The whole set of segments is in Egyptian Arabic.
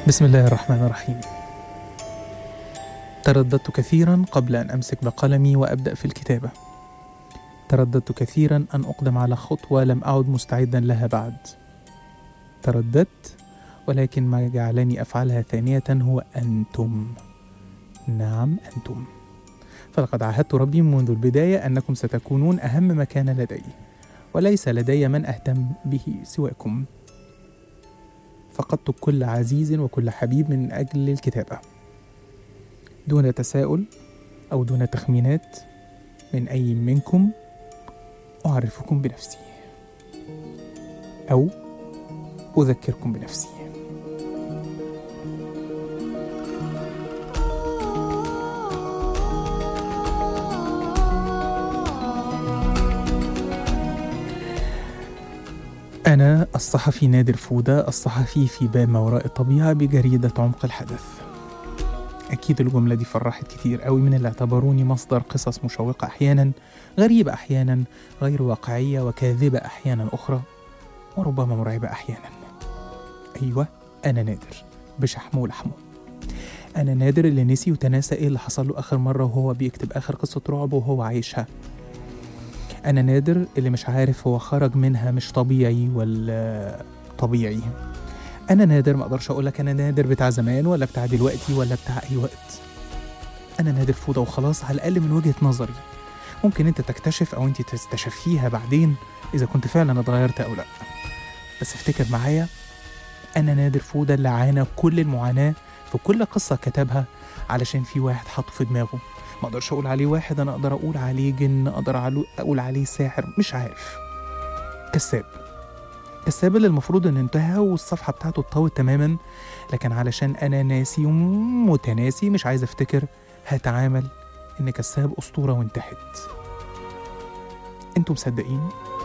بسم الله الرحمن الرحيم ترددت كثيرا قبل ان امسك بقلمي وابدا في الكتابه ترددت كثيرا ان اقدم على خطوه لم اعد مستعدا لها بعد ترددت ولكن ما جعلني افعلها ثانيه هو انتم نعم انتم فلقد عاهدت ربي منذ البدايه انكم ستكونون اهم مكان لدي وليس لدي من اهتم به سواكم فقدت كل عزيز وكل حبيب من اجل الكتابه دون تساؤل او دون تخمينات من اي منكم اعرفكم بنفسي او اذكركم بنفسي أنا الصحفي نادر فودة الصحفي في باب ما وراء الطبيعة بجريدة عمق الحدث أكيد الجملة دي فرحت كتير قوي من اللي اعتبروني مصدر قصص مشوقة أحيانا غريبة أحيانا غير واقعية وكاذبة أحيانا أخرى وربما مرعبة أحيانا أيوة أنا نادر بشحمه ولحمه أنا نادر اللي نسي وتناسى إيه اللي حصل له آخر مرة وهو بيكتب آخر قصة رعب وهو عايشها أنا نادر اللي مش عارف هو خرج منها مش طبيعي ولا طبيعي أنا نادر ما أقدرش أقولك أنا نادر بتاع زمان ولا بتاع دلوقتي ولا بتاع أي وقت أنا نادر فوضى وخلاص على الأقل من وجهة نظري ممكن أنت تكتشف أو أنت تستشفيها بعدين إذا كنت فعلا اتغيرت أو لأ بس افتكر معايا أنا نادر فودة اللي عانى كل المعاناة في كل قصة كتبها علشان في واحد حطه في دماغه ما اقدرش اقول عليه واحد انا اقدر اقول عليه جن اقدر علو- اقول عليه ساحر مش عارف كذاب كذاب اللي المفروض انه انتهى والصفحه بتاعته اتطوت تماما لكن علشان انا ناسي ومتناسي مش عايز افتكر هتعامل ان كذاب اسطوره وانتهت انتم مصدقين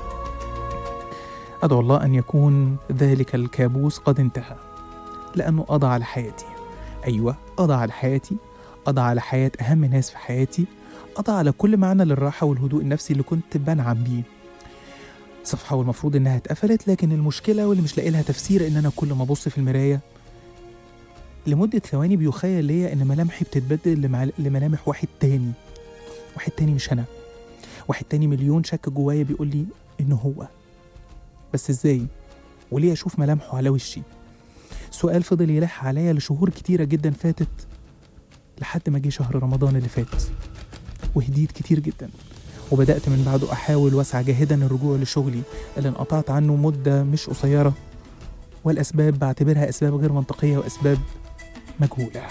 ادعو الله ان يكون ذلك الكابوس قد انتهى لانه قضى على حياتي ايوه قضى على حياتي قضى على حياة أهم ناس في حياتي قضى على كل معنى للراحة والهدوء النفسي اللي كنت بنعم بيه صفحة والمفروض إنها اتقفلت لكن المشكلة واللي مش لاقي لها تفسير إن أنا كل ما أبص في المراية لمدة ثواني بيخيل ليا إن ملامحي بتتبدل لمع- لملامح واحد تاني واحد تاني مش أنا واحد تاني مليون شك جوايا بيقول لي إنه هو بس إزاي؟ وليه أشوف ملامحه على وشي؟ سؤال فضل يلح عليا لشهور كتيرة جدا فاتت لحد ما جه شهر رمضان اللي فات وهديت كتير جدا وبدأت من بعده أحاول وأسعى جاهدا الرجوع لشغلي اللي انقطعت عنه مدة مش قصيرة والأسباب بعتبرها أسباب غير منطقية وأسباب مجهولة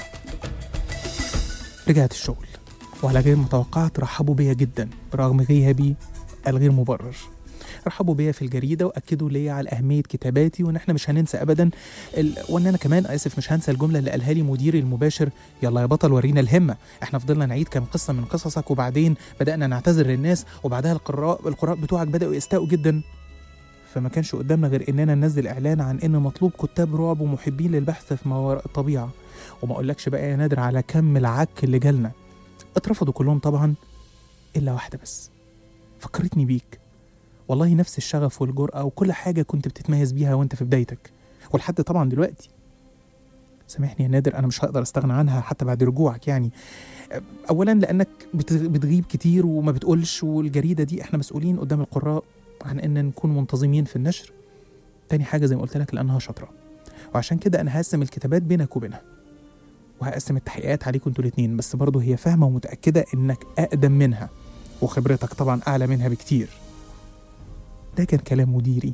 رجعت الشغل وعلى غير ما توقعت رحبوا بيا جدا برغم غيابي الغير مبرر رحبوا بيا في الجريدة وأكدوا ليا على أهمية كتاباتي وإن إحنا مش هننسى أبدا ال... وإن أنا كمان آسف مش هنسى الجملة اللي قالها لي مديري المباشر يلا يا بطل ورينا الهمة احنا فضلنا نعيد كام قصة من قصصك وبعدين بدأنا نعتذر للناس وبعدها القراء القراء بتوعك بدأوا يستاءوا جدا فما كانش قدامنا غير اننا ننزل اعلان عن ان مطلوب كتاب رعب ومحبين للبحث في ما وراء الطبيعة وما اقولكش بقى يا نادر على كم العك اللي جالنا اترفضوا كلهم طبعا الا واحدة بس فكرتني بيك والله نفس الشغف والجرأة وكل حاجة كنت بتتميز بيها وانت في بدايتك ولحد طبعا دلوقتي سامحني يا نادر انا مش هقدر استغنى عنها حتى بعد رجوعك يعني اولا لانك بت- بتغيب كتير وما بتقولش والجريده دي احنا مسؤولين قدام القراء عن ان نكون منتظمين في النشر تاني حاجه زي ما قلت لك لانها شاطره وعشان كده انا هقسم الكتابات بينك وبينها وهقسم التحقيقات عليكم انتوا الاتنين بس برضه هي فاهمه ومتاكده انك اقدم منها وخبرتك طبعا اعلى منها بكتير ده كان كلام مديري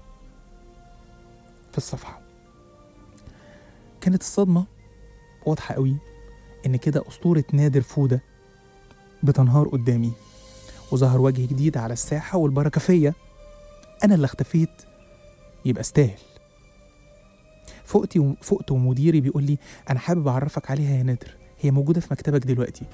في الصفحه كانت الصدمه واضحه قوي ان كده اسطوره نادر فوده بتنهار قدامي وظهر وجه جديد على الساحه والبركه فيا انا اللي اختفيت يبقى استاهل فقت فقت ومديري بيقول لي انا حابب اعرفك عليها يا نادر هي موجوده في مكتبك دلوقتي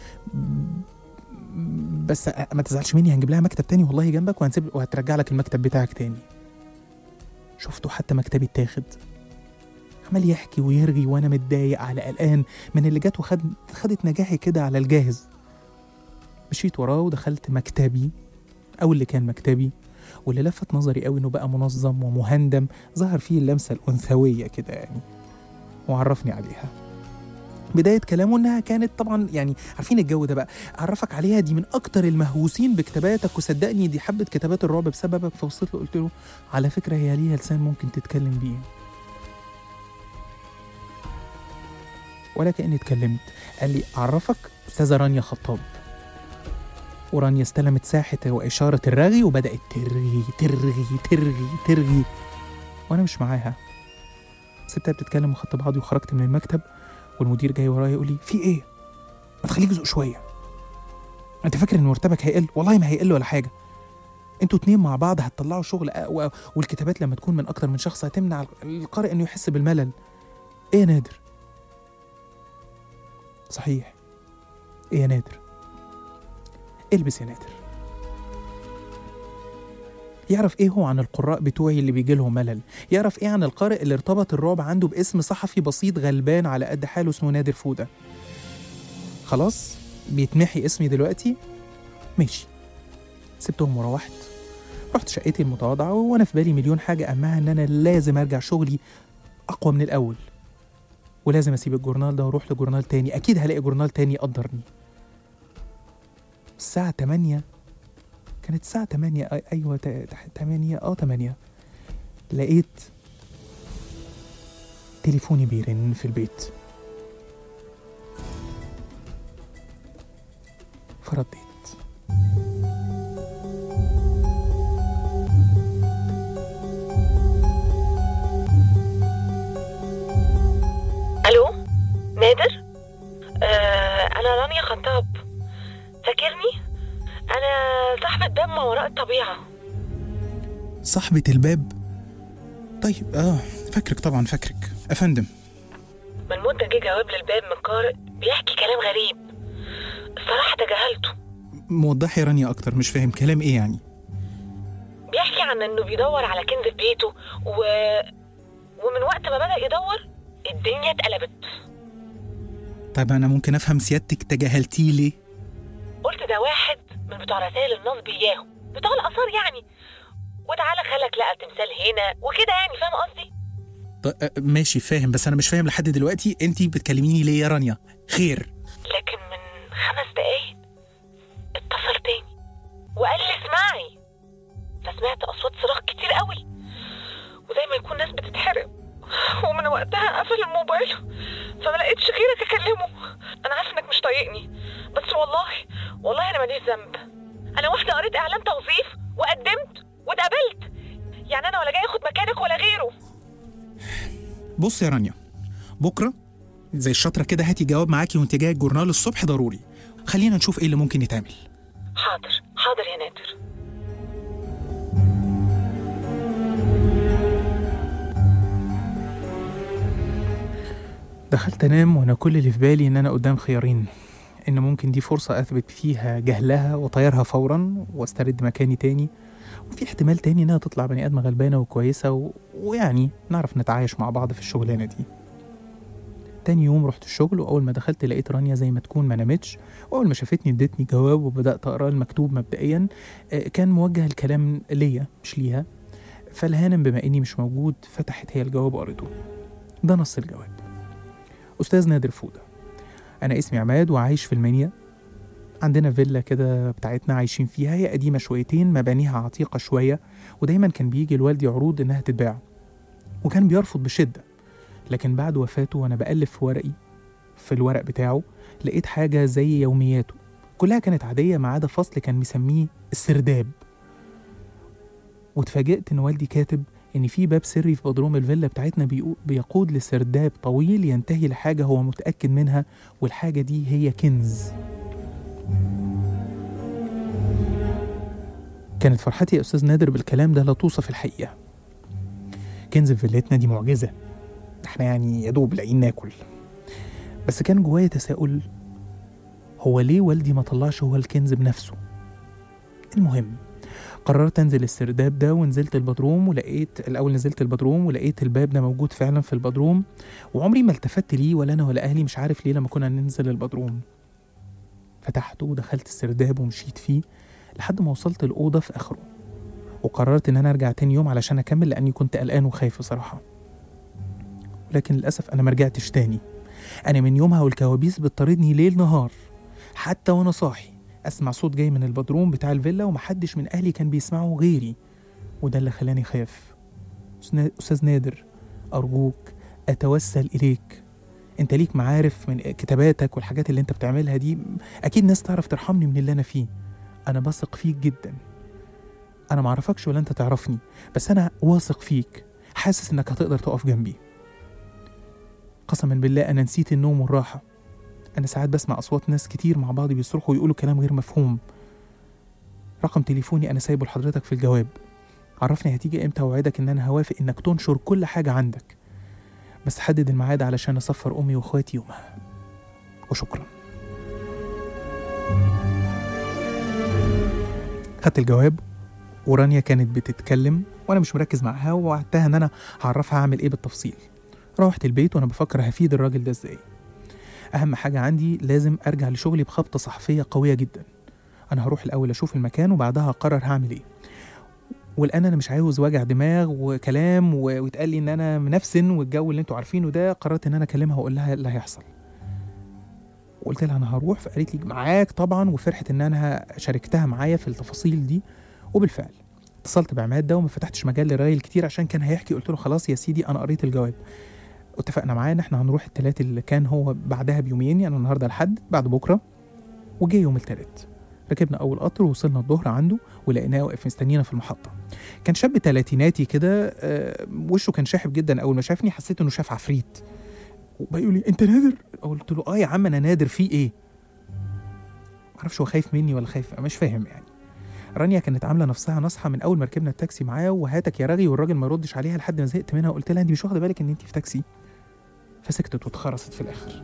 م- بس ما تزعلش مني هنجيب لها مكتب تاني والله جنبك وهنسيب وهترجع لك المكتب بتاعك تاني شفته حتى مكتبي اتاخد عمال يحكي ويرغي وانا متضايق على قلقان من اللي جت وخد خدت نجاحي كده على الجاهز مشيت وراه ودخلت مكتبي او اللي كان مكتبي واللي لفت نظري قوي انه بقى منظم ومهندم ظهر فيه اللمسه الانثويه كده يعني وعرفني عليها بداية كلامه إنها كانت طبعا يعني عارفين الجو ده بقى عرفك عليها دي من أكتر المهووسين بكتاباتك وصدقني دي حبت كتابات الرعب بسببك فوصلت له قلت له على فكرة هي ليها لسان ممكن تتكلم بيه ولا كأني اتكلمت قال لي أعرفك أستاذة رانيا خطاب ورانيا استلمت ساحة وإشارة الرغي وبدأت ترغي ترغي ترغي ترغي وأنا مش معاها سبتها بتتكلم وخدت بعضي وخرجت من المكتب والمدير جاي ورايا يقول لي في ايه؟ ما تخليك ذوق شويه انت فاكر ان مرتبك هيقل؟ والله ما هيقل ولا حاجه انتوا اتنين مع بعض هتطلعوا شغل أقوى والكتابات لما تكون من اكتر من شخص هتمنع القارئ انه يحس بالملل ايه يا نادر؟ صحيح ايه يا نادر؟ البس يا نادر يعرف ايه هو عن القراء بتوعي اللي بيجي لهم ملل يعرف ايه عن القارئ اللي ارتبط الرعب عنده باسم صحفي بسيط غلبان على قد حاله اسمه نادر فودة خلاص بيتمحي اسمي دلوقتي ماشي سبتهم وروحت رحت شقتي المتواضعة وأنا في بالي مليون حاجة أهمها إن أنا لازم أرجع شغلي أقوى من الأول ولازم أسيب الجورنال ده وأروح لجورنال تاني أكيد هلاقي جورنال تاني يقدرني الساعة 8 كانت الساعة 8 أي- أيوة تا- تا- 8 أه 8 لقيت تليفوني بيرن في البيت فرديت الو نادر آه انا رانيا خطاب فاكرني انا صاحبة باب ما وراء الطبيعة صاحبة الباب طيب اه فاكرك طبعا فاكرك افندم من مدة جه جواب للباب من قارئ بيحكي كلام غريب الصراحة تجاهلته موضحي رانيا اكتر مش فاهم كلام ايه يعني بيحكي عن انه بيدور على كنز في بيته و... ومن وقت ما بدأ يدور الدنيا اتقلبت طيب انا ممكن افهم سيادتك تجاهلتيه ليه قلت ده واحد من بتوع رسائل النصب اياهم بتوع الاثار يعني وتعالى خلك لقى تمثال هنا وكده يعني فاهم قصدي طيب آه، ماشي فاهم بس انا مش فاهم لحد دلوقتي انت بتكلميني ليه يا رانيا خير لكن من خمس دقايق اتصل تاني وقال لي اسمعي فسمعت اصوات صراخ كتير قوي وزي ما يكون ناس بتتحرق ومن وقتها قفل الموبايل فما لقيتش غيرك اكلمه انا عارفه انك مش طايقني بس والله والله انا ماليش ذنب انا واحده قريت اعلان توظيف وقدمت واتقبلت يعني انا ولا جاي اخد مكانك ولا غيره بص يا رانيا بكره زي الشطره كده هاتي جواب معاكي وانت جاي الجورنال الصبح ضروري خلينا نشوف ايه اللي ممكن يتعمل حاضر حاضر يا نادر دخلت انام وانا كل اللي في بالي ان انا قدام خيارين ان ممكن دي فرصة اثبت فيها جهلها وطيرها فورا واسترد مكاني تاني وفي احتمال تاني انها تطلع بني ادمة غلبانة وكويسة و... ويعني نعرف نتعايش مع بعض في الشغلانة دي تاني يوم رحت الشغل واول ما دخلت لقيت رانيا زي ما تكون ما نامتش واول ما شافتني ادتني جواب وبدات اقرا المكتوب مبدئيا آه، كان موجه الكلام ليا مش ليها فالهانم بما اني مش موجود فتحت هي الجواب وقرته ده نص الجواب أستاذ نادر فودة أنا اسمي عماد وعايش في المنيا عندنا فيلا كده بتاعتنا عايشين فيها هي قديمة شويتين مبانيها عتيقة شوية ودايما كان بيجي لوالدي عروض إنها تتباع وكان بيرفض بشدة لكن بعد وفاته وأنا بقلب في ورقي في الورق بتاعه لقيت حاجة زي يومياته كلها كانت عادية ما عدا فصل كان مسميه السرداب واتفاجئت إن والدي كاتب إن في باب سري في بدروم الفيلا بتاعتنا بيقو- بيقود لسرداب طويل ينتهي لحاجة هو متأكد منها والحاجة دي هي كنز كانت فرحتي يا أستاذ نادر بالكلام ده لا توصف الحقيقة كنز في فيلتنا دي معجزة احنا يعني يا دوب لاقيين ناكل بس كان جوايا تساؤل هو ليه والدي ما طلعش هو الكنز بنفسه المهم قررت انزل السرداب ده ونزلت البدروم ولقيت الاول نزلت البدروم ولقيت الباب ده موجود فعلا في البدروم وعمري ما التفت ليه ولا انا ولا اهلي مش عارف ليه لما كنا ننزل البدروم فتحته ودخلت السرداب ومشيت فيه لحد ما وصلت الاوضه في اخره وقررت ان انا ارجع تاني يوم علشان اكمل لاني كنت قلقان وخايف بصراحه لكن للأسف أنا مرجعتش تاني أنا من يومها والكوابيس بتطاردني ليل نهار حتى وأنا صاحي أسمع صوت جاي من البدروم بتاع الفيلا ومحدش من أهلي كان بيسمعه غيري وده اللي خلاني خاف أستاذ- أستاذ نادر أرجوك أتوسل إليك أنت ليك معارف من كتاباتك والحاجات اللي أنت بتعملها دي أكيد ناس تعرف ترحمني من اللي أنا فيه أنا بثق فيك جدا أنا معرفكش ولا أنت تعرفني بس أنا واثق فيك حاسس إنك هتقدر تقف جنبي قسما بالله أنا نسيت النوم والراحة أنا ساعات بسمع أصوات ناس كتير مع بعض بيصرخوا ويقولوا كلام غير مفهوم رقم تليفوني أنا سايبه لحضرتك في الجواب عرفني هتيجي إمتى وأوعدك إن أنا هوافق إنك تنشر كل حاجة عندك بس حدد الميعاد علشان أسفر أمي وإخواتي يومها وشكرا خدت الجواب ورانيا كانت بتتكلم وانا مش مركز معاها ووعدتها ان انا هعرفها هعمل ايه بالتفصيل روحت البيت وانا بفكر هفيد الراجل ده ازاي اهم حاجه عندي لازم ارجع لشغلي بخبطه صحفيه قويه جدا انا هروح الاول اشوف المكان وبعدها هقرر هعمل ايه والان انا مش عاوز وجع دماغ وكلام و- ويتقال لي ان انا منفسن والجو اللي انتوا عارفينه ده قررت ان انا اكلمها واقول لها اللي هيحصل وقلت لها انا هروح فقالت لي معاك طبعا وفرحت ان انا شاركتها معايا في التفاصيل دي وبالفعل اتصلت بعماد ده وما فتحتش مجال لرايل كتير عشان كان هيحكي قلت له خلاص يا سيدي انا قريت الجواب واتفقنا معاه ان احنا هنروح التلات اللي كان هو بعدها بيومين يعني النهارده الحد بعد بكره وجه يوم التلات ركبنا اول قطر ووصلنا الظهر عنده ولقيناه واقف مستنينا في المحطه كان شاب تلاتيناتي كده آه، وشه كان شاحب جدا اول ما شافني حسيت انه شاف عفريت وبقى يقول لي انت نادر قلت له اه يا عم انا نادر في ايه معرفش هو خايف مني ولا خايف مش فاهم يعني رانيا كانت عامله نفسها نصحى من اول ما ركبنا التاكسي معاه وهاتك يا رغي والراجل ما يردش عليها لحد ما زهقت منها وقلت لها انت مش واخده بالك ان انت في تاكسي فسكتت واتخرست في الاخر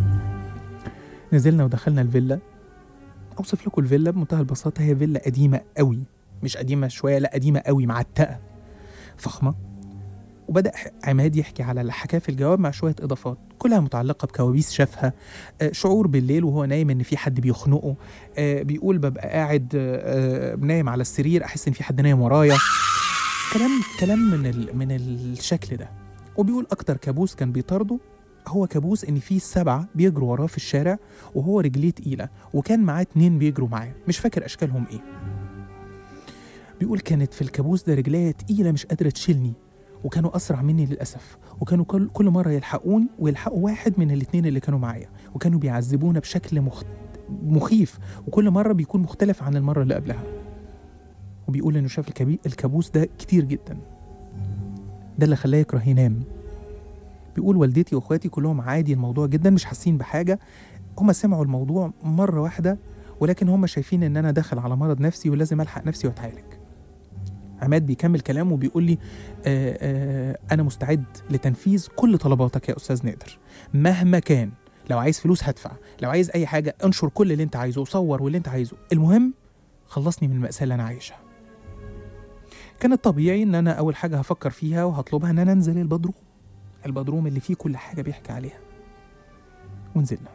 نزلنا ودخلنا الفيلا اوصف لكم الفيلا بمنتهى البساطه هي فيلا قديمه قوي مش قديمه شويه لا قديمه قوي معتقه فخمه وبدا عماد يحكي على اللي حكاه في الجواب مع شويه اضافات كلها متعلقه بكوابيس شافها آه، شعور بالليل وهو نايم ان في حد بيخنقه آه، بيقول ببقى قاعد آه، آه، نايم على السرير احس ان في حد نايم ورايا كلام كلام من ال... من الشكل ده وبيقول اكتر كابوس كان بيطارده هو كابوس ان في سبعه بيجروا وراه في الشارع وهو رجليه تقيله وكان معاه اتنين بيجروا معاه مش فاكر اشكالهم ايه بيقول كانت في الكابوس ده رجليا تقيله مش قادره تشيلني وكانوا اسرع مني للاسف وكانوا كل كل مره يلحقون ويلحقوا واحد من الاتنين اللي كانوا معايا وكانوا بيعذبونا بشكل مخت... مخيف وكل مره بيكون مختلف عن المره اللي قبلها وبيقول انه شاف الكبي... الكابوس ده كتير جدا ده اللي خلاه يكره ينام بيقول والدتي واخواتي كلهم عادي الموضوع جدا مش حاسين بحاجه هما سمعوا الموضوع مره واحده ولكن هما شايفين ان انا داخل على مرض نفسي ولازم الحق نفسي واتعالج عماد بيكمل كلامه وبيقول لي آه آه انا مستعد لتنفيذ كل طلباتك يا استاذ نادر مهما كان لو عايز فلوس هدفع لو عايز اي حاجه انشر كل اللي انت عايزه وصور واللي انت عايزه المهم خلصني من المأساة اللي انا عايشها كان الطبيعي ان انا اول حاجه هفكر فيها وهطلبها ان انا انزل البدروم البدروم اللي فيه كل حاجه بيحكي عليها ونزلنا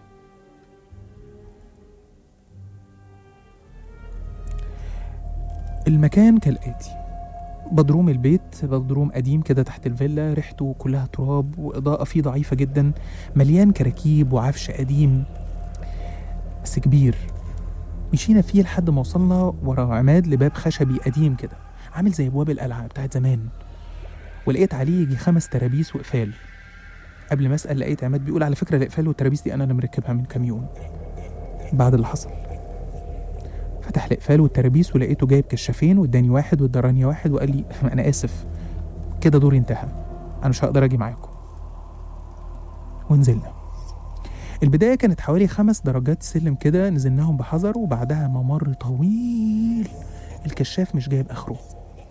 المكان كالآتي بدروم البيت بدروم قديم كده تحت الفيلا ريحته كلها تراب وإضاءة فيه ضعيفة جدا مليان كراكيب وعفش قديم بس كبير مشينا فيه لحد ما وصلنا ورا عماد لباب خشبي قديم كده عامل زي ابواب القلعه بتاعت زمان ولقيت عليه يجي خمس ترابيس وقفال قبل ما اسال لقيت عماد بيقول على فكره الاقفال والترابيس دي انا اللي مركبها من كام يوم بعد اللي حصل فتح الاقفال والترابيس ولقيته جايب كشافين واداني واحد واداراني واحد وقال لي انا اسف كده دوري انتهى انا مش هقدر اجي معاكم ونزلنا البداية كانت حوالي خمس درجات سلم كده نزلناهم بحذر وبعدها ممر طويل الكشاف مش جايب آخره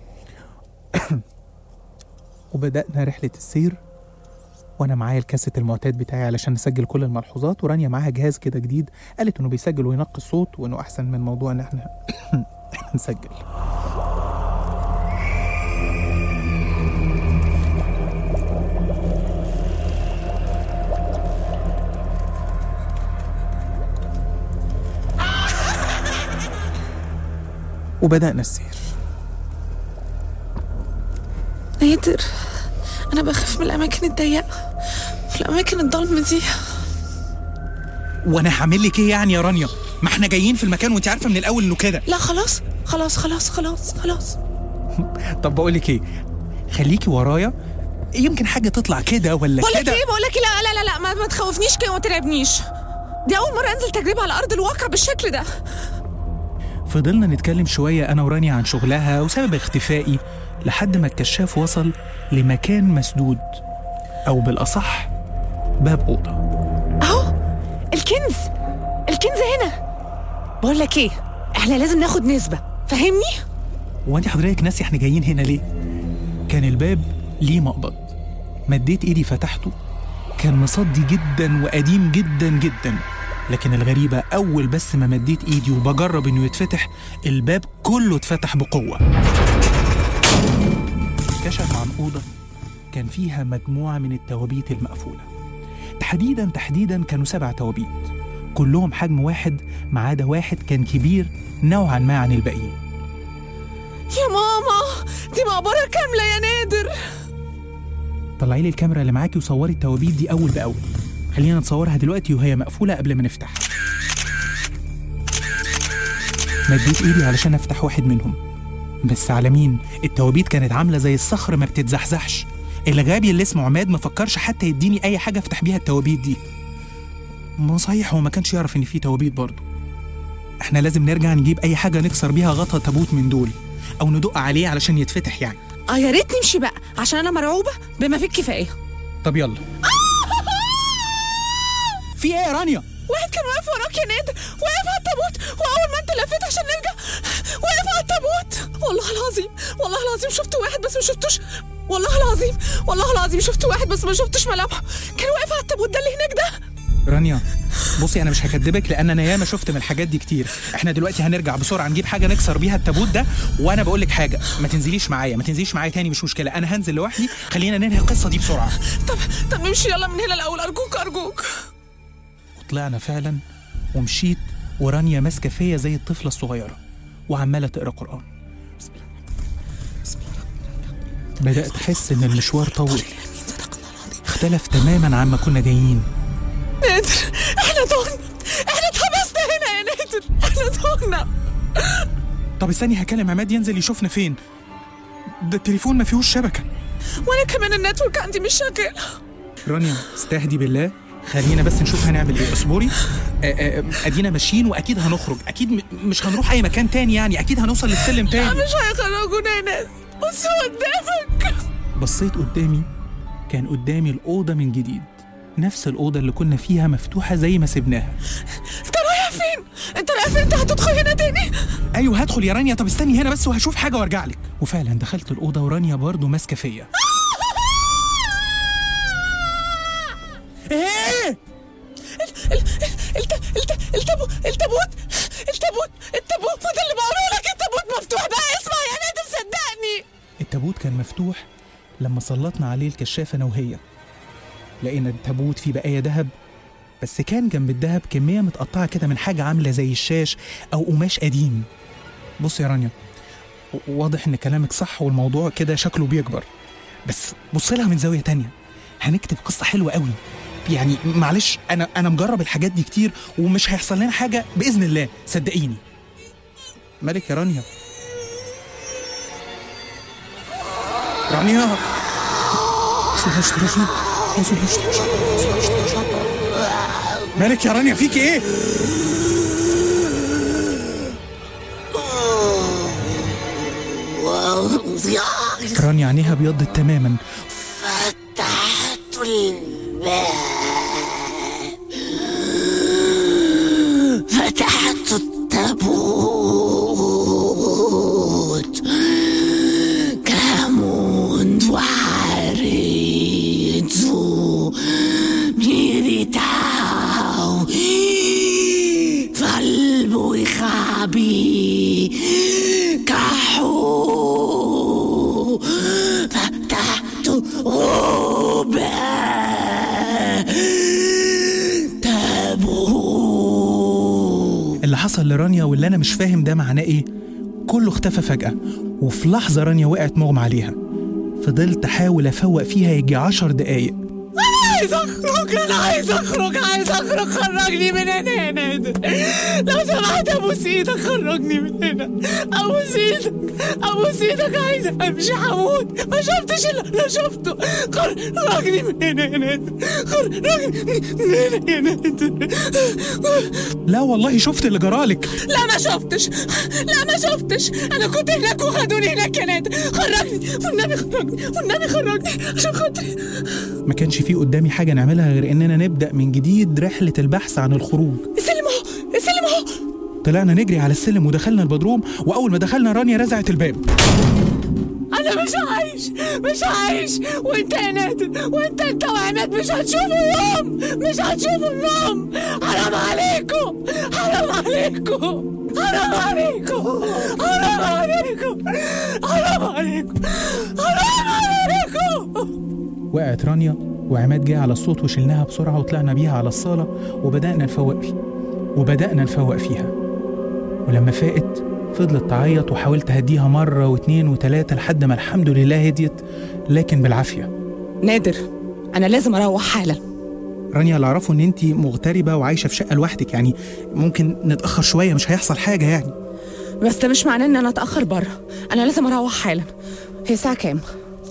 وبدأنا رحلة السير وأنا معايا الكاسيت المعتاد بتاعي علشان نسجل كل الملحوظات ورانيا معاها جهاز كده جديد قالت إنه بيسجل وينقي الصوت وإنه أحسن من موضوع إن إحنا نسجل وبدأنا السير نادر انا بخاف من الاماكن الضيقه في الاماكن الضلمه دي وانا هعمل لك ايه يعني يا رانيا ما احنا جايين في المكان وانت عارفه من الاول انه كده لا خلاص خلاص خلاص خلاص خلاص طب بقول لك ايه خليكي ورايا يمكن حاجه تطلع كده ولا بقول لك كده ايه بقول لك لا لا لا لا ما, ما تخوفنيش كده وما ترعبنيش دي اول مره انزل تجربه على ارض الواقع بالشكل ده فضلنا نتكلم شوية أنا ورانيا عن شغلها وسبب اختفائي لحد ما الكشاف وصل لمكان مسدود أو بالأصح باب أوضة اهو الكنز الكنز هنا بقول لك ايه احنا لازم ناخد نسبه فاهمني وأنت حضرتك ناسي إحنا جايين هنا ليه؟ كان الباب ليه مقبض مديت إيدي فتحته كان مصدي جدا وقديم جدا جدا لكن الغريبة أول بس ما مديت إيدي وبجرب إنه يتفتح الباب كله اتفتح بقوة كشف عن أوضة كان فيها مجموعة من التوابيت المقفولة تحديدا تحديدا كانوا سبع توابيت كلهم حجم واحد ما عدا واحد كان كبير نوعا ما عن الباقيين يا ماما دي مقبره كامله يا نادر طلعي لي الكاميرا اللي معاكي وصوري التوابيت دي أول بأول خلينا نصورها دلوقتي وهي مقفولة قبل ما نفتح مديت إيدي علشان أفتح واحد منهم بس على مين؟ التوابيت كانت عاملة زي الصخر ما بتتزحزحش الغبي اللي اسمه عماد ما فكرش حتى يديني أي حاجة أفتح بيها التوابيت دي ما صحيح هو ما كانش يعرف إن في توابيت برضه احنا لازم نرجع نجيب أي حاجة نكسر بيها غطا تابوت من دول أو ندق عليه علشان يتفتح يعني اه يا ريت نمشي بقى عشان انا مرعوبه بما فيه الكفايه طب يلا في ايه يا رانيا؟ واحد كان واقف وراك يا نادر واقف على التابوت واول ما انت لفيت عشان نرجع واقف على التابوت والله العظيم والله العظيم شفت واحد بس ما شفتوش والله العظيم والله العظيم شفت واحد بس ما شفتش ملامحه كان واقف على التابوت ده اللي هناك ده رانيا بصي انا مش هكدبك لان انا ياما شفت من الحاجات دي كتير احنا دلوقتي هنرجع بسرعه نجيب حاجه نكسر بيها التابوت ده وانا بقول لك حاجه ما تنزليش معايا ما تنزليش معايا تاني مش مشكله انا هنزل لوحدي خلينا ننهي القصه دي بسرعه طب طب نمشي يلا من هنا الاول ارجوك ارجوك وطلعنا فعلا ومشيت ورانيا ماسكه فيا زي الطفله الصغيره وعماله تقرا قران بدات احس ان المشوار طول اختلف تماما عما كنا جايين نادر احنا تهنا احنا اتحبسنا هنا يا نادر احنا تهنا طب استني هكلم عماد ينزل يشوفنا فين ده التليفون ما فيهوش شبكه وانا كمان النتورك عندي مش شغال رانيا استهدي بالله خلينا بس نشوف هنعمل ايه اصبري آه، آه، ادينا ماشيين واكيد هنخرج اكيد م- مش هنروح اي مكان تاني يعني اكيد هنوصل للسلم تاني مش هيخرجونا يا نادر بص قدامك بصيت قدامي كان قدامي الأوضة من جديد نفس الأوضة اللي كنا فيها مفتوحة زي ما سبناها انت رايح فين انت رايح فين انت هتدخل هنا تاني أيوه هدخل يا رانيا طب استني هنا بس وهشوف حاجة وارجع لك وفعلا دخلت الأوضة ورانيا برضه ماسكة فيا ايه الت... الت... التابوت التابوت التابوت التابوت ده اللي بقوله لك التابوت مفتوح بقى اسمع يا نادر صدقني التابوت كان مفتوح لما سلطنا عليه الكشاف أنا وهي لقينا التابوت فيه بقايا دهب بس كان جنب الدهب كمية متقطعة كده من حاجة عاملة زي الشاش أو قماش قديم بص يا رانيا و- واضح إن كلامك صح والموضوع كده شكله بيكبر بس بص لها من زاوية تانية هنكتب قصة حلوة قوي يعني معلش أنا أنا مجرب الحاجات دي كتير ومش هيحصل لنا حاجة بإذن الله صدقيني مالك يا رانيا رانيا مالك يا رانيا فيك ايه؟ رانيا عينيها ابيضت تماما فتحت الباب فتحت التابوت كامون وعريتو ميريتاو فالبو يخابي كحو فتحت غوبة تابوت اللي حصل لرانيا واللي انا مش فاهم ده معناه ايه كله اختفى فجأة وفي لحظة رانيا وقعت مغمى عليها فضلت احاول افوق فيها يجي عشر دقايق عايز اخرج انا عايز اخرج عايز اخرج خرجني من هنا يا نادر لو سمحت ابوس ايدك خرجني من هنا ابوس ايدك ابوس ايدك عايز امشي هموت ما شفتش اللي انا شفته خرجني من هنا يا نادر خرجني من هنا يا نادر لا والله شفت اللي جرالك لا ما شفتش لا ما شفتش انا كنت هناك وخدوني هناك يا نادر خرجني والنبي خرجني والنبي خرجني عشان خاطري ما كانش في قدامي حاجه نعملها غير اننا نبدا من جديد رحله البحث عن الخروج السلم اهو السلم اهو طلعنا نجري على السلم ودخلنا البدروم واول ما دخلنا رانيا رزعت الباب انا مش عايش مش عايش وانت يا نادر وانت انت وعماد مش هتشوفوا يوم مش هتشوفوا اليوم حرام عليكم حرام عليكم حرام عليكم حرام عليكم حرام عليكم حرام عليكم وقعت رانيا وعماد جه على الصوت وشلناها بسرعه وطلعنا بيها على الصاله وبدانا نفوق فيه وبدانا نفوق فيها ولما فاقت فضلت تعيط وحاولت اهديها مره واتنين وتلاته لحد ما الحمد لله هديت لكن بالعافيه نادر انا لازم اروح حالا رانيا اللي اعرفه ان انت مغتربه وعايشه في شقه لوحدك يعني ممكن نتاخر شويه مش هيحصل حاجه يعني بس ده مش معناه ان انا اتاخر بره انا لازم اروح حالا هي الساعه كام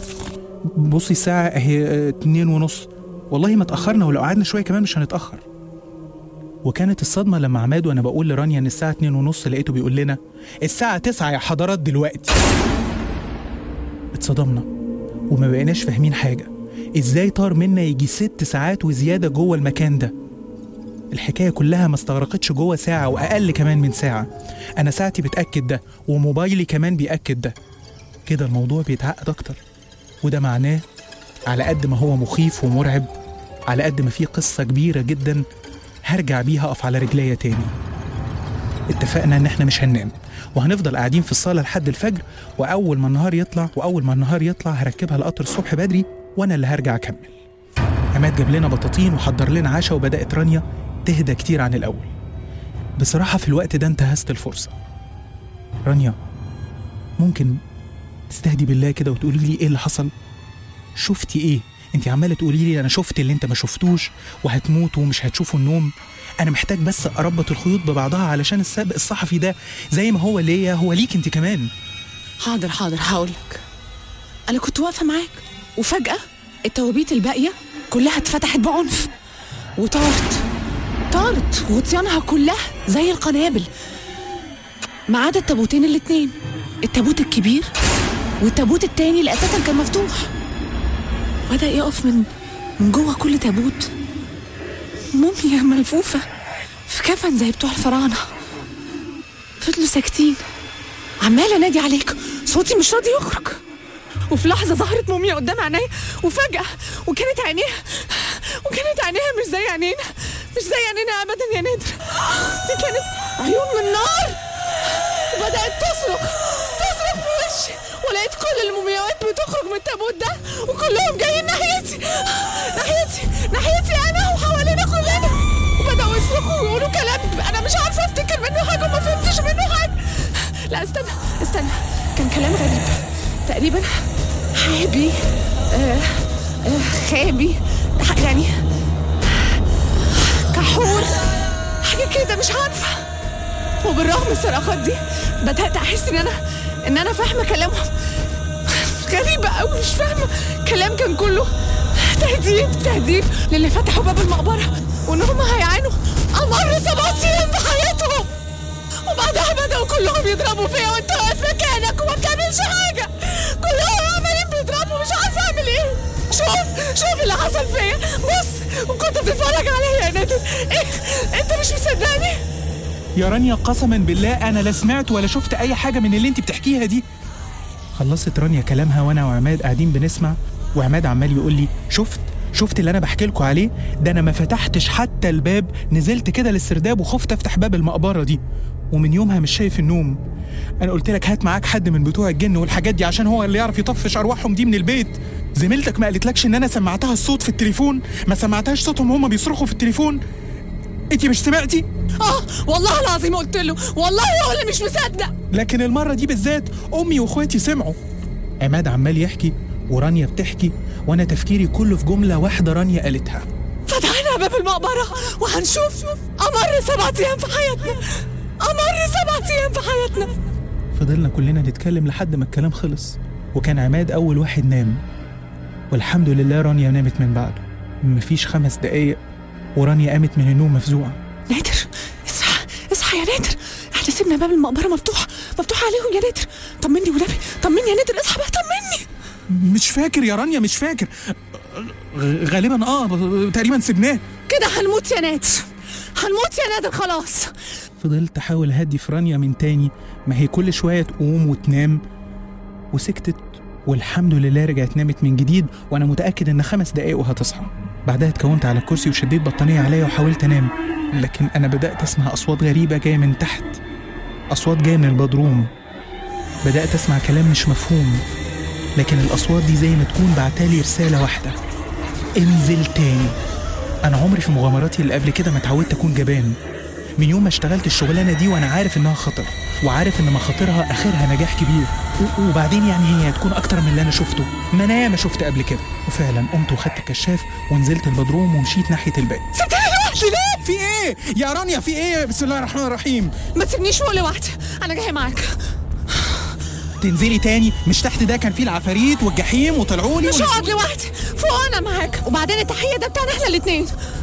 بصي الساعه اهي آه، اتنين ونص والله ما اتاخرنا ولو قعدنا شويه كمان مش هنتاخر وكانت الصدمة لما عماد وأنا بقول لرانيا إن الساعة اتنين ونص لقيته بيقول لنا الساعة تسعة يا حضرات دلوقتي اتصدمنا وما بقيناش فاهمين حاجة إزاي طار منا يجي ست ساعات وزيادة جوه المكان ده الحكاية كلها ما استغرقتش جوه ساعة وأقل كمان من ساعة أنا ساعتي بتأكد ده وموبايلي كمان بيأكد ده كده الموضوع بيتعقد أكتر وده معناه على قد ما هو مخيف ومرعب على قد ما فيه قصة كبيرة جدا هرجع بيها أقف على رجليا تاني اتفقنا إن إحنا مش هننام وهنفضل قاعدين في الصالة لحد الفجر وأول ما النهار يطلع وأول ما النهار يطلع هركبها القطر الصبح بدري وأنا اللي هرجع أكمل عماد جاب لنا بطاطين وحضر لنا عشاء وبدأت رانيا تهدى كتير عن الأول بصراحة في الوقت ده انتهزت الفرصة رانيا ممكن تستهدي بالله كده وتقولي لي ايه اللي حصل شفتي ايه انت عماله تقولي لي انا شفت اللي انت ما شفتوش وهتموت ومش هتشوفوا النوم انا محتاج بس اربط الخيوط ببعضها علشان السابق الصحفي ده زي ما هو ليا هو ليك انت كمان حاضر حاضر هقولك انا كنت واقفه معاك وفجاه التوابيت الباقيه كلها اتفتحت بعنف وطارت طارت وطيانها كلها زي القنابل ما عدا التابوتين الاتنين التابوت الكبير والتابوت التاني اللي اساسا كان مفتوح بدأ يقف من من جوه كل تابوت موميا ملفوفة في كفن زي بتوع الفراعنة فضلوا ساكتين عمالة انادي عليك صوتي مش راضي يخرج وفي لحظة ظهرت موميا قدام عينيا وفجأة وكانت عينيها وكانت عينيها مش زي عينينا مش زي عينينا أبدا يا نادر دي كانت عيون من نار وبدأت تصرخ تصرخ في وشي ولقيت كل المومياوات بتخرج من التابوت ده وكلهم جايين ناحيتي ناحيتي ناحيتي أنا وحوالينا كلنا وبدأوا يصرخوا ويقولوا كلام أنا مش عارفة أفتكر منه حاجة وما فهمتش منه حاجة لا استنى استنى كان كلام غريب تقريبا حابي آه آه خابي ح- يعني كحول حاجة كده مش عارفة وبالرغم من الصراخات دي بدأت أحس إن أنا إن أنا فاهمة كلامهم غريبة أوي مش فاهمة كلام كان كله تهديد تهديد للي فتحوا باب المقبرة وإن هم هيعانوا أمر سبع أيام في حياتهم وبعدها بدأوا كلهم يضربوا فيا وأنت واقف مكانك وما بتعملش حاجة كلهم عمالين بيضربوا مش عارفة أعمل إيه شوف شوف اللي حصل فيا بص وكنت بتتفرج عليا يا نادر إيه أنت مش مصدقني يا رانيا قسما بالله انا لا سمعت ولا شفت اي حاجه من اللي انت بتحكيها دي خلصت رانيا كلامها وانا وعماد قاعدين بنسمع وعماد عمال يقول لي شفت شفت اللي انا بحكي لكم عليه ده انا ما فتحتش حتى الباب نزلت كده للسرداب وخفت افتح باب المقبره دي ومن يومها مش شايف النوم انا قلت لك هات معاك حد من بتوع الجن والحاجات دي عشان هو اللي يعرف يطفش ارواحهم دي من البيت زميلتك ما قالتلكش ان انا سمعتها الصوت في التليفون ما سمعتهاش صوتهم هما بيصرخوا في التليفون انت مش سمعتي آه والله العظيم قلت له والله هو اللي مش مصدق لكن المرة دي بالذات أمي وإخواتي سمعوا عماد عمال يحكي ورانيا بتحكي وانا تفكيري كله في جمله واحده رانيا قالتها فتحنا باب المقبرة وهنشوف أمر سبعة أيام في حياتنا أمر سبعة أيام في حياتنا فضلنا كلنا نتكلم لحد ما الكلام خلص وكان عماد أول واحد نام والحمد لله رانيا نامت من بعده مفيش خمس دقايق ورانيا قامت من النوم مفزوعة نادر اصحى اصحى يا نادر احنا سيبنا باب المقبرة مفتوح مفتوح عليهم يا نادر طمني ونبي طمني يا نادر اصحى بقى طمني مش فاكر يا رانيا مش فاكر غ- غالبا اه ب- تقريبا سبناه كده هنموت يا نادر هنموت يا نادر خلاص فضلت احاول اهدي في رانيا من تاني ما هي كل شويه تقوم وتنام وسكتت والحمد لله رجعت نامت من جديد وانا متاكد ان خمس دقايق وهتصحى بعدها اتكونت على الكرسي وشديت بطانيه عليا وحاولت انام لكن انا بدات اسمع اصوات غريبه جايه من تحت اصوات جايه من البدروم بدات اسمع كلام مش مفهوم لكن الاصوات دي زي ما تكون بعتالي رساله واحده انزل تاني انا عمري في مغامراتي اللي قبل كده ما اتعودت اكون جبان من يوم ما اشتغلت الشغلانه دي وانا عارف انها خطر وعارف ان مخاطرها اخرها نجاح كبير و- وبعدين يعني هي هتكون اكتر من اللي انا شفته ما انا ياما شفت قبل كده وفعلا قمت وخدت الكشاف ونزلت البدروم ومشيت ناحيه الباب سبتني لوحدي ليه في ايه يا رانيا في ايه بسم الله الرحمن الرحيم ما تسيبنيش فوق لوحدي انا جاي معاك تنزلي تاني مش تحت ده كان فيه العفاريت والجحيم وطلعوا لي مش هقعد لوحدي فوق انا معاك وبعدين التحيه ده بتاعنا احنا الاثنين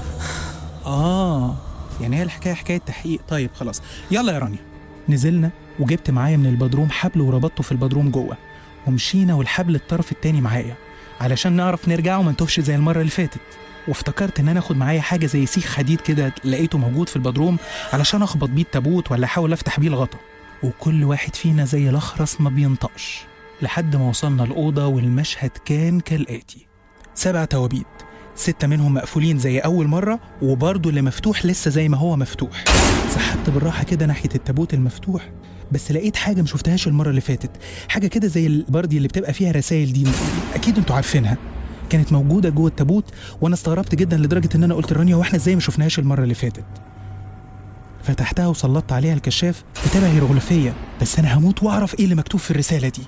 اه يعني هي الحكايه حكايه تحقيق طيب خلاص يلا يا رانيا نزلنا وجبت معايا من البدروم حبل وربطته في البدروم جوه ومشينا والحبل الطرف التاني معايا علشان نعرف نرجع وما نتوهش زي المره اللي فاتت وافتكرت ان انا اخد معايا حاجه زي سيخ حديد كده لقيته موجود في البدروم علشان اخبط بيه التابوت ولا احاول افتح بيه الغطا وكل واحد فينا زي الاخرس ما بينطقش لحد ما وصلنا الاوضه والمشهد كان كالاتي سبع توابيت ستة منهم مقفولين زي أول مرة وبرضه اللي مفتوح لسه زي ما هو مفتوح سحبت بالراحة كده ناحية التابوت المفتوح بس لقيت حاجة ما شفتهاش المرة اللي فاتت حاجة كده زي البردي اللي بتبقى فيها رسائل دي أكيد أنتوا عارفينها كانت موجودة جوه التابوت وأنا استغربت جدا لدرجة إن أنا قلت لرانيا وإحنا إزاي ما شفناهاش المرة اللي فاتت فتحتها وسلطت عليها الكشاف كتابة هيروغليفية بس أنا هموت وأعرف إيه اللي مكتوب في الرسالة دي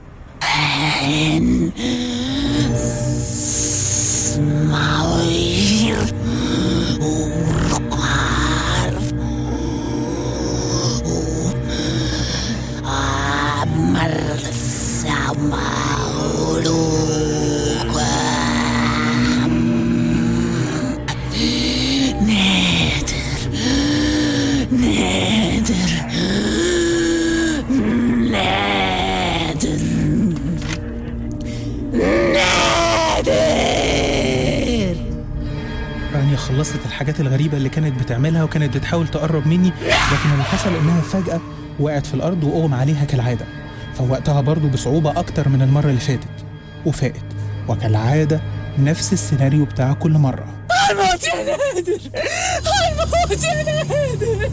رانيا خلصت الحاجات الغريبة اللي كانت بتعملها وكانت بتحاول تقرب مني لكن اللي حصل إنها فجأة وقعت في الأرض وأغمى عليها كالعادة فوقتها برضو بصعوبة أكتر من المرة اللي فاتت وفاقت وكالعادة نفس السيناريو بتاع كل مرة هنموت يا نادر هنموت يا نادر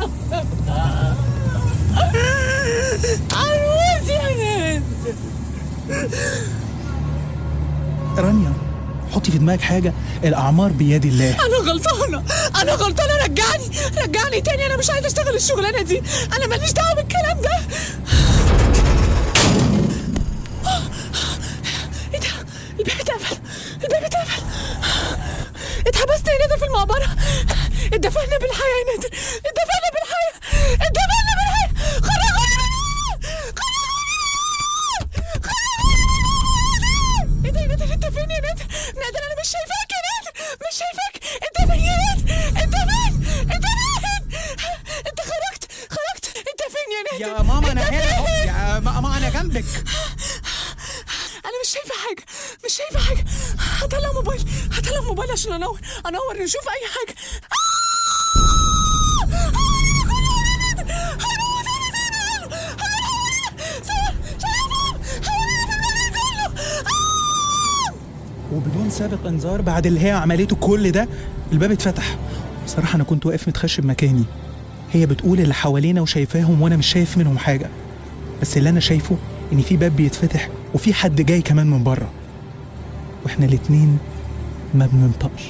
هنموت يا نادر رانيا حطي في دماغك حاجة الأعمار بيد الله انا غلطانه انا غلطانه رجعني رجعني تاني انا مش عايزه اشتغل الشغلانه دي انا ماليش دعوه بالكلام ده ايه ده الباب اتقفل الباب اتقفل اتحبست يا نادر في المقبره اتدفنا بالحياه يا نادر اتدفنا بالحياه اتدفنا بالحياه خرجوني من هنا ايه ده يا نادر انت فين يا نادر؟ نادر انا مش شايفاك يا نادر مش شايفاك انت فين يا نادر؟ انت فين؟ انت فين؟ انت خرجت خرجت انت فين يا نادر؟ يا ماما أنا انت هنا أهو فين؟ يا ماما أنا جنبك انا مش شايفه حاجه مش شايفه حاجه هطلع موبايل هطلع موبايل عشان انور انور نشوف اي حاجه وبدون سابق انذار بعد اللي هي عملته كل ده الباب اتفتح بصراحة أنا كنت واقف متخشب مكاني هي بتقول اللي حوالينا وشايفاهم وأنا مش شايف منهم حاجة بس اللي أنا شايفه إن في باب بيتفتح وفي حد جاي كمان من بره وإحنا الاتنين ما بننطقش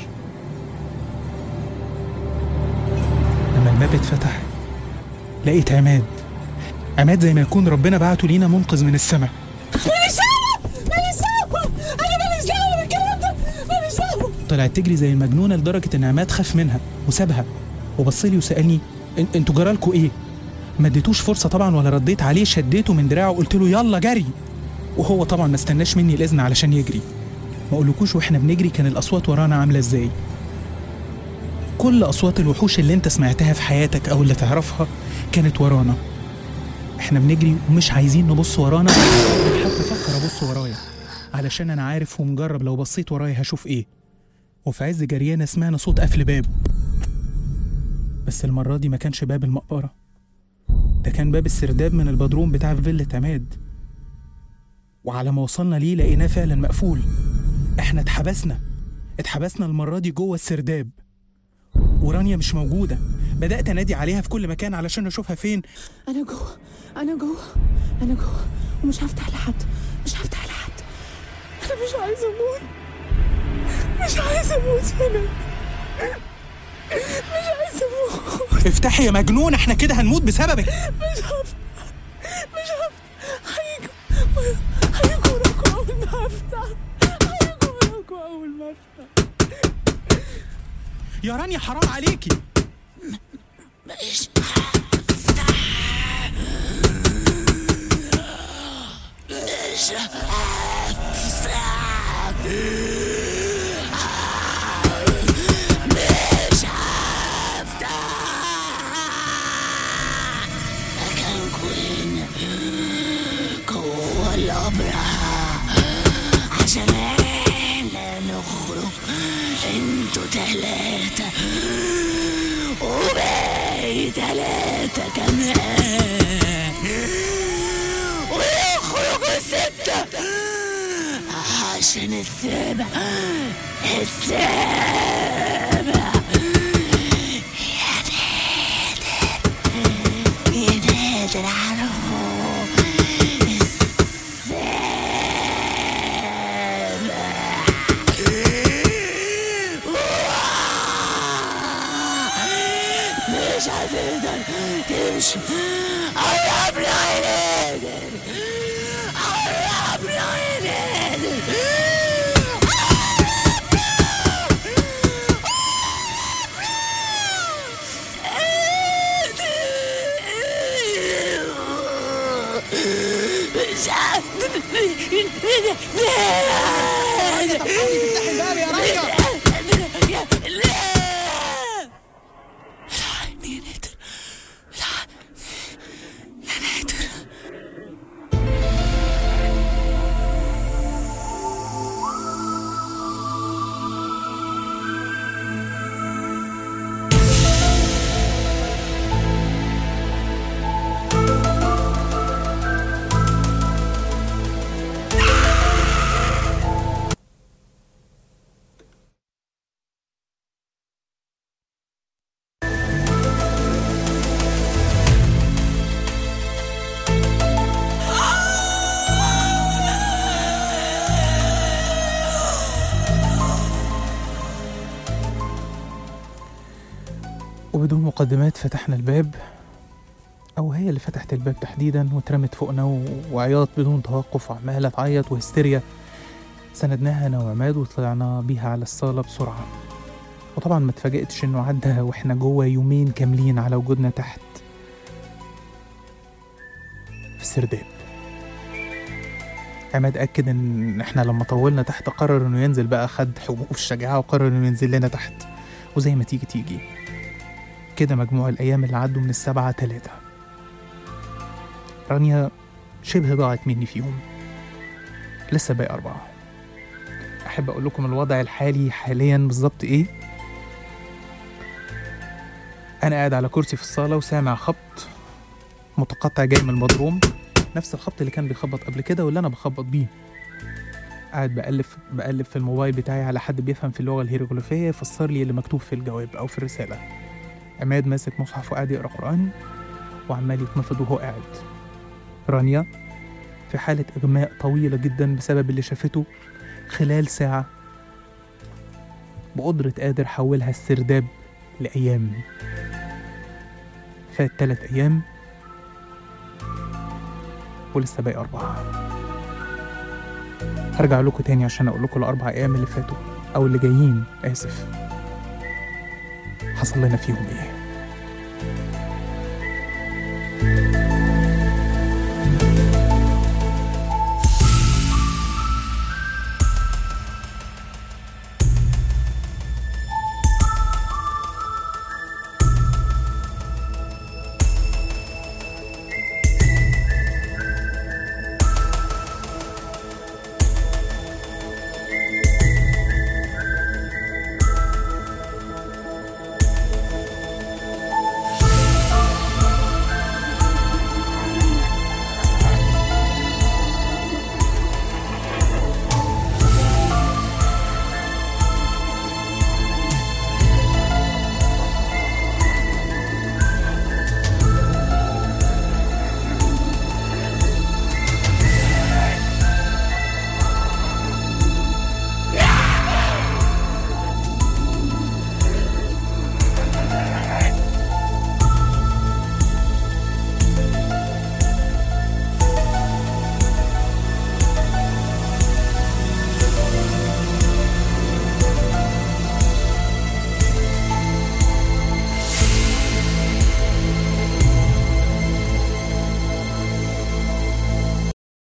لما الباب اتفتح لقيت عماد عماد زي ما يكون ربنا بعته لينا منقذ من السماء ماليش دعوه ماليش دعوه انا وطلعت تجري زي المجنونه لدرجه ان عماد خاف منها وسابها وبص لي وسالني "إن- انتوا جرالكوا ايه ما اديتوش فرصه طبعا ولا رديت عليه شديته من دراعه وقلت له يلا جري وهو طبعا ما استناش مني الاذن علشان يجري ما اقولكوش واحنا بنجري كان الاصوات ورانا عامله ازاي كل اصوات الوحوش اللي انت سمعتها في حياتك او اللي تعرفها كانت ورانا احنا بنجري ومش عايزين نبص ورانا حتى افكر ابص ورايا علشان انا عارف ومجرب لو بصيت ورايا هشوف ايه وفي عز جريانا سمعنا صوت قفل باب بس المرة دي ما كانش باب المقبرة ده كان باب السرداب من البدروم بتاع فيلة عماد وعلى ما وصلنا ليه لقيناه فعلا مقفول احنا اتحبسنا اتحبسنا المرة دي جوه السرداب ورانيا مش موجودة بدأت أنادي عليها في كل مكان علشان أشوفها فين انا جوه انا جوه انا جوه ومش هفتح لحد مش هفتح لحد انا مش عايزه اموت مش عايزه اموت هنا مش عايزه اموت افتحي يا مجنون احنا كده هنموت بسببك مش هفتح مش هفتح هيجوا هيجوا وراكوا اول ما افتح هيجوا وراكوا اول ما افتح يا رانيا حرام عليكي مش مش مش هفتح مكانكوا هنا جوه الأبرة عشان احنا نخرج انتوا تلاتة وباقي تلاتة كمان ويخرجوا ستة عشان السابع السابع يا نادر يا نادر عرفوا مش هتقدر تمشي قربنا يا نادر قربنا يا نادر مش هقدر لا الحقني يا نادر الحقني يا نادر وبدون مقدمات فتحنا الباب أو هي اللي فتحت الباب تحديدا واترمت فوقنا و- وعياط بدون توقف وعمالة تعيط وهستيريا سندناها أنا وعماد وطلعنا بيها على الصالة بسرعة وطبعا ما اتفاجئتش إنه عدى وإحنا جوه يومين كاملين على وجودنا تحت في السرداب عماد أكد إن إحنا لما طولنا تحت قرر إنه ينزل بقى خد حبوب الشجاعة وقرر إنه ينزل لنا تحت وزي ما تيجي تيجي كده مجموع الأيام اللي عدوا من السبعة تلاتة رانيا شبه ضاعت مني فيهم لسه باقي أربعة أحب أقول لكم الوضع الحالي حاليا بالظبط إيه أنا قاعد على كرسي في الصالة وسامع خبط متقطع جاي من المضروم نفس الخبط اللي كان بيخبط قبل كده واللي أنا بخبط بيه قاعد بقلب بقلب في الموبايل بتاعي على حد بيفهم في اللغة الهيروغليفية يفسر لي اللي مكتوب في الجواب أو في الرسالة عماد ماسك مصحف وقاعد يقرا قرآن وعمال يتنفض وهو قاعد رانيا في حالة إغماء طويلة جدا بسبب اللي شافته خلال ساعة بقدرة قادر حولها السرداب لأيام فات تلات أيام ولسه باقي أربعة هرجع لكم تاني عشان أقول لكم الأربع أيام اللي فاتوا أو اللي جايين آسف حصل لنا فيهم إيه